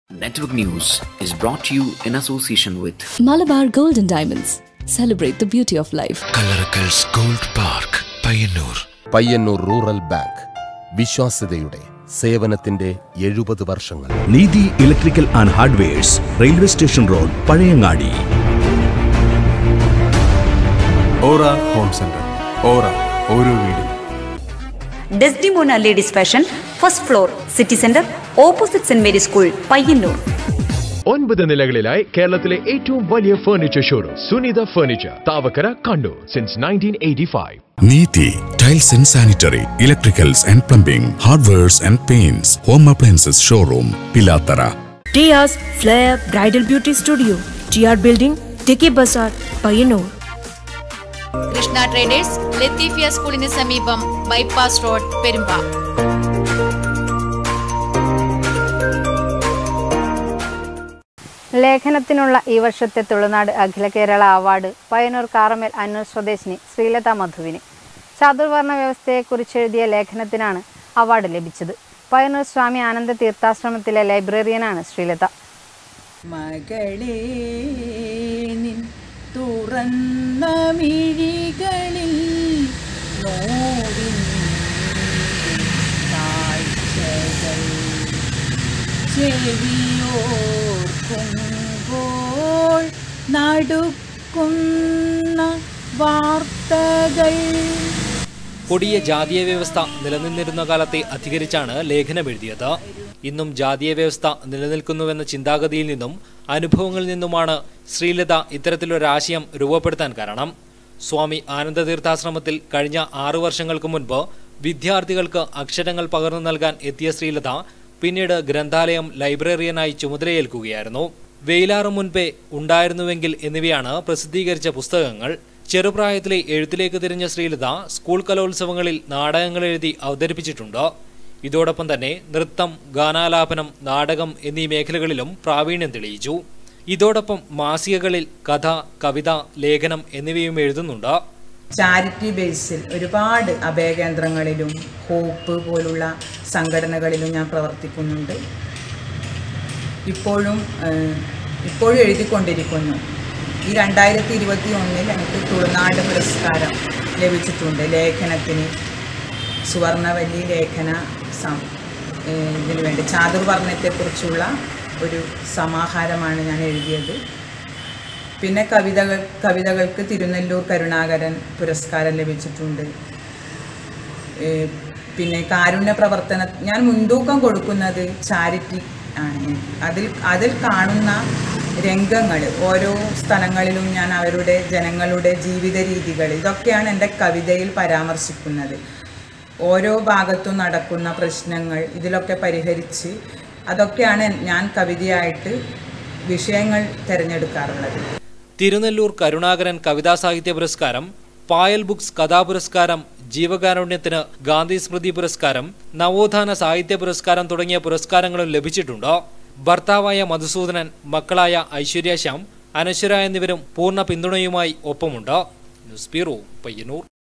Network News is brought to you in association with Malabar Gold and Diamonds. Celebrate the beauty of life. Kallarakkals gold park Payyanur Payyanur rural bank വിശ്വാസ്യതയുടെ സേവനത്തിന്റെ എഴുപത് വർഷങ്ങൾ Neethi electrical and hardwares railway station road Pazhayangadi Aura home centre Aura ഓരോ വീടും Desdemona ladies fashion first floor city centre opposite saint Mary school Payyanur ഒൻപത് നിലകളിലായി കേരളത്തിലെ ഏറ്റവും വലിയ furniture showroom Sunitha furniture Thavakkara Kannur since nineteen eighty five Neethi tiles and sanitary electricals and plumbing hardwares and paints home appliances showroom Pilathara Tia's Flair Bridal Beauty Studio, TR Building, Tiki Bazaar, Payanur. Krishna traders Latheefiya സ്കൂളിന് സമീപം bypass road Perumba ലേഖനത്തിനുള്ള ഈ വർഷത്തെ തുളുനാട് അഖില Kerala award Payyanur Karamel Annur സ്വദേശിനി ശ്രീലത മധുവിന് ചാതുർവർണ്ണ വ്യവസ്ഥയെക്കുറിച്ച് എഴുതിയ ലേഖനത്തിനാണ് award ലഭിച്ചത് പയ്യന്നൂർ സ്വാമി ആനന്ദ തീർത്ഥാശ്രമത്തിലെ ലൈബ്രറിയനാണ് ശ്രീലത മകളേ നിൻ തുറന്ന മിഴികളിൽ നോവിൻ കാഴ്ചകൾ ചെവിയോർക്കുമ്പോൾ നടുക്കുന്ന വാർത്തകൾ കൊടിയ ജാതീയ വ്യവസ്ഥ നിലനിന്നിരുന്ന കാലത്തെ അധികരിച്ചാണ് ലേഖനം എഴുതിയത് ഇന്നും ജാതീയ വ്യവസ്ഥ നിലനിൽക്കുന്നുവെന്ന ചിന്താഗതിയിൽ നിന്നും അനുഭവങ്ങളിൽ നിന്നുമാണ് ശ്രീലത ഇത്തരത്തിലൊരാശയം രൂപപ്പെടുത്താൻ കാരണം സ്വാമി ആനന്ദതീർത്ഥാശ്രമത്തിൽ കഴിഞ്ഞ ആറു വർഷങ്ങൾക്ക് മുൻപ് വിദ്യാർത്ഥികൾക്ക് അക്ഷരങ്ങൾ പകർന്നു നൽകാൻ എത്തിയ ശ്രീലത പിന്നീട് ഗ്രന്ഥാലയം ലൈബ്രറിയനായി ചുമതലയേൽക്കുകയായിരുന്നു വെയിലാറും മുൻപേ ഉണ്ടായിരുന്നുവെങ്കിൽ എന്നിവയാണ് പ്രസിദ്ധീകരിച്ച പുസ്തകങ്ങൾ ചെറുപ്രായത്തിലെ എഴുത്തിലേക്ക് തിരിഞ്ഞ ശ്രീലത സ്കൂൾ കലോത്സവങ്ങളിൽ നാടകങ്ങൾ എഴുതി അവതരിപ്പിച്ചിട്ടുണ്ട് ഇതോടൊപ്പം തന്നെ നൃത്തം ഗാനാലാപനം നാടകം എന്നീ മേഖലകളിലും പ്രാവീണ്യം തെളിയിച്ചു ഇതോടൊപ്പം മാസികകളിൽ കഥ കവിത ലേഖനം എന്നിവയും എഴുതുന്നുണ്ട് ചാരിറ്റി ബേസിൽ ഒരുപാട് അഭയകേന്ദ്രങ്ങളിലും ഹോപ്പ് പോലുള്ള സംഘടനകളിലും ഞാൻ പ്രവർത്തിക്കുന്നുണ്ട് ഇപ്പോഴും ഏഹ്, ഇപ്പോഴും എഴുതിക്കൊണ്ടിരിക്കുന്നു ഈ രണ്ടായിരത്തി ഇരുപത്തി ഒന്നിൽ എനിക്ക് തുളുനാട് പുരസ്കാരം ലഭിച്ചിട്ടുണ്ട് ലേഖനത്തിന് സുവർണവല്ലി ലേഖന സം ഏഹ്, ഇതിനു വേണ്ടി ചാതുർവർണ്ണത്തെക്കുറിച്ചുള്ള ഒരു സമാഹാരമാണ് ഞാൻ എഴുതിയത് പിന്നെ കവിതകൾ കവിതകൾക്ക് തിരുനെല്ലൂർ കരുണാകരൻ പുരസ്കാരം ലഭിച്ചിട്ടുണ്ട് ഏഹ് പിന്നെ കാരുണ്യ പ്രവർത്തന ഞാൻ മുൻതൂക്കം കൊടുക്കുന്നത് ചാരിറ്റി ആണ് എനിക്ക് അതിൽ അതിൽ കാണുന്ന രംഗങ്ങൾ ഓരോ സ്ഥലങ്ങളിലും ഞാൻ അവരുടെ ജനങ്ങളുടെ ജീവിത രീതികൾ ഇതൊക്കെയാണ് എൻ്റെ കവിതയിൽ പരാമർശിക്കുന്നത് ഓരോ ഭാഗത്തും നടക്കുന്ന പ്രശ്നങ്ങൾ ഇതിലൊക്കെ പരിഹരിച്ച് അതൊക്കെയാണ് ഞാൻ കവിതയായിട്ട് വിഷയങ്ങൾ തിരഞ്ഞെടുക്കാറുള്ളത് തിരുനെല്ലൂർ കരുണാകരൻ കവിതാ സാഹിത്യ പുരസ്കാരം പായൽ ബുക്സ് കഥാപുരസ്കാരം ജീവകാരുണ്യത്തിന് ഗാന്ധി സ്മൃതി പുരസ്കാരം നവോത്ഥാന സാഹിത്യ പുരസ്കാരം തുടങ്ങിയ പുരസ്കാരങ്ങളും ലഭിച്ചിട്ടുണ്ട് ഭർത്താവായ മധുസൂദനൻ മക്കളായ ഐശ്വര്യ ശ്യാം അനശ്വര എന്നിവരും പൂർണ്ണ പിന്തുണയുമായി ഒപ്പമുണ്ട് ന്യൂസ് ബ്യൂറോ പയ്യന്നൂർ